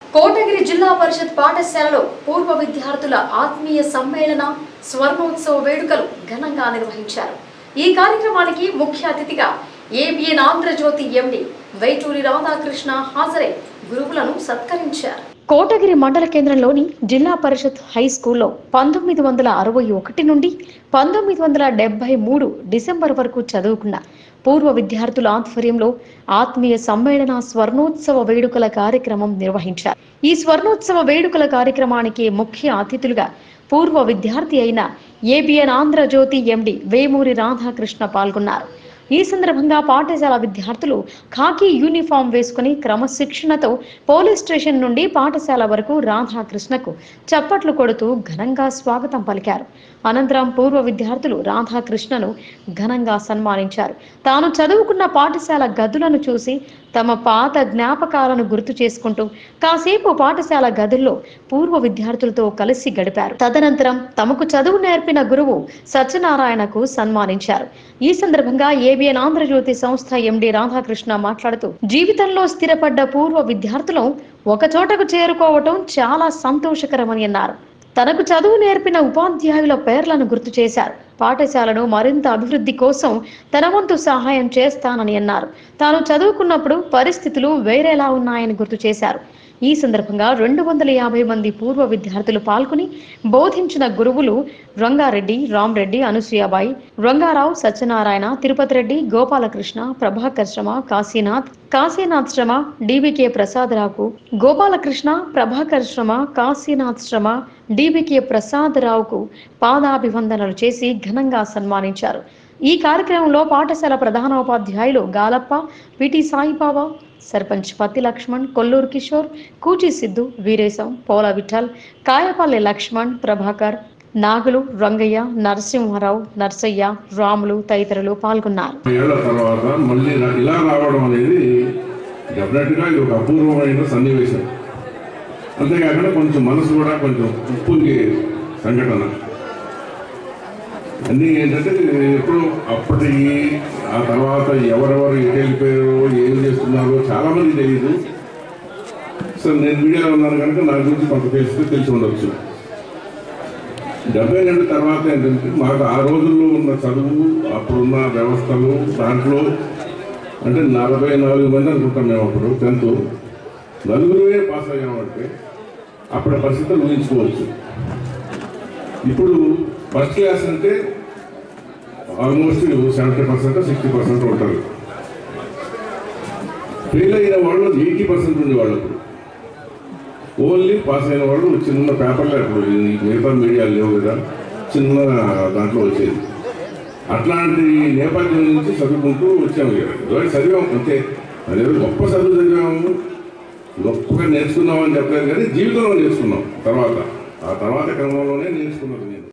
కోటగిరి జిల్లా పరిషత్ పాఠశాలలో పూర్వ విద్యార్థుల ఆత్మీయ సమ్మేళన స్వర్ణోత్సవ వేడుకలు ఘనంగా నిర్వహించారు ఈ కార్యక్రమానికి ముఖ్య అతిథిగా ఏబిఎన్ ఆంధ్రజ్యోతి ఎండి వైటూరి రాధాకృష్ణ హాజరై గురువులను సత్కరించారు కోటగిరి మండల కేంద్రంలోని జిల్లా పరిషత్ హై స్కూల్లో పంతొమ్మిది వందల అరవై ఒకటి నుండి పంతొమ్మిది వందల డెబ్బై మూడు డిసెంబర్ వరకు చదువుకున్న పూర్వ విద్యార్థుల ఆధ్వర్యంలో ఆత్మీయ సమ్మేళన స్వర్ణోత్సవ వేడుకల కార్యక్రమం నిర్వహించారు ఈ స్వర్ణోత్సవ వేడుకల కార్యక్రమానికి ముఖ్య అతిథులుగా పూర్వ విద్యార్థి అయిన ఏబిఎన్ ఆంధ్రజ్యోతి ఎండి వేమూరి రాధాకృష్ణ పాల్గొన్నారు ఈ సందర్భంగా పాఠశాల విద్యార్థులు ఖాకీ యూనిఫామ్ వేసుకుని క్రమశిక్షణతో పోలీస్ స్టేషన్ నుండి పాఠశాల వరకు రాధాకృష్ణకు చప్పట్లు కొడుతూ ఘనంగా స్వాగతం పలికారు అనంతరం పూర్వ విద్యార్థులు రాధాకృష్ణను ఘనంగా సన్మానించారు తాను చదువుకున్న పాఠశాల గదులను చూసి తమ పాత జ్ఞాపకాలను గుర్తు చేసుకుంటూ కాసేపు పాఠశాల గదుల్లో పూర్వ విద్యార్థులతో కలిసి గడిపారు తదనంతరం తమకు చదువు నేర్పిన గురువు సత్యనారాయణకు సన్మానించారు ఈ సందర్భంగా ఏబిఎన్ ఆంధ్రజ్యోతి సంస్థ ఎండి రాధాకృష్ణ మాట్లాడుతూ జీవితంలో స్థిరపడ్డ పూర్వ విద్యార్థులు ఒక చోటకు చేరుకోవటం చాలా సంతోషకరమని అన్నారు తనకు చదువు నేర్పిన ఉపాధ్యాయుల పేర్లను గుర్తు చేశారు పాఠశాలను మరింత అభివృద్ధి కోసం తన వంతు సహాయం చేస్తానని అన్నారు తాను చదువుకున్నప్పుడు పరిస్థితులు వేరేలా ఉన్నాయని గుర్తు చేశారు ఈ సందర్భంగా రెండు వందల యాభై మంది పూర్వ విద్యార్థులు పాల్గొని బోధించిన గురువులు రంగారెడ్డి రామరెడ్డి అనసూయబాయి రంగారావు సత్యనారాయణ తిరుపతి రెడ్డి గోపాలకృష్ణ ప్రభాకర్ శ్రమ కాశీనాథ్ కాశీనాథ్ శ్రమ డివికే ప్రసాదరావుకు గోపాలకృష్ణ ప్రభాకర్ శ్రమ కాశీనాథ్ శ్రమ డివికే ప్రసాదరావుకు పాదాభివందనలు చేసి ఘనంగా సన్మానించారు ఈ కార్యక్రమంలో పాఠశాల ప్రధానోపాధ్యాయులు గాలప్ప పిటి సాయిబాబా సర్పంచ్ పత్తి లక్ష్మణ్ కొల్లూరు కిషోర్ కూచి సిద్ధు వీరేశం పోల విఠల్ కాయపల్లి లక్ష్మణ్ ప్రభాకర్ నాగులు రంగయ్య నరసింహారావు నర్సయ్య రాములు తదితరులు పాల్గొన్నారు ఏళ్ల తర్వాత మళ్ళీ రా- ఇలా రావడం అనేది డెఫినెట్గా ఇది ఒక అపూర్వమైన సన్నివేశం అంతేకాకుండా కొంచెం మనసు కూడా కొంచెం ఉప్పొంగే సంఘటన అన్నీ ఏంటంటే ఎప్పుడు అప్పటికి ఆ తర్వాత ఎవరెవరు ఎటు వెళ్ళిపోయారో ఏం చేస్తున్నారో చాలా మంది తెలియదు సో నేను మీడియాలో ఉన్నాను కనుక నా గురించి కొంత తెలిస్తే తెలిసి ఉండొచ్చు డెబ్బై రెండు తర్వాత ఏంటంటే మాకు ఆ రోజుల్లో ఉన్న చదువు అప్పుడున్న వ్యవస్థలు దాంట్లో అంటే నలభై నాలుగు మంది అనుకుంటాం మేము అప్పుడు టెన్త్ నలుగురే పాస్ అయ్యామంటే అప్పటి పరిస్థితులు ఊహించుకోవచ్చు ఇప్పుడు ఫస్ట్ క్లాస్ అంటే almost seventy percent sixty percent ఉంటారు ఫెయిల్ అయిన వాళ్ళు ఎయిటీ పర్సెంట్ ఉండేవాళ్ళు అప్పుడు ఓన్లీ పాస్ అయిన వాళ్ళు చిన్న పేపర్లే అప్పుడు ఈ మిగతా మీడియా లేవు కదా చిన్న దాంట్లో వచ్చేది అట్లాంటి నేపథ్యం నుంచి చదువుకుంటూ వచ్చాము ఇవాళ చదివాం అంతే అదేదో గొప్ప చదువు చదివాము గొప్పగా నేర్చుకున్నామని చెప్పలేదు కానీ జీవితంలో నేర్చుకున్నాం తర్వాత ఆ తర్వాత క్రమంలోనే నేర్చుకున్నాను నేను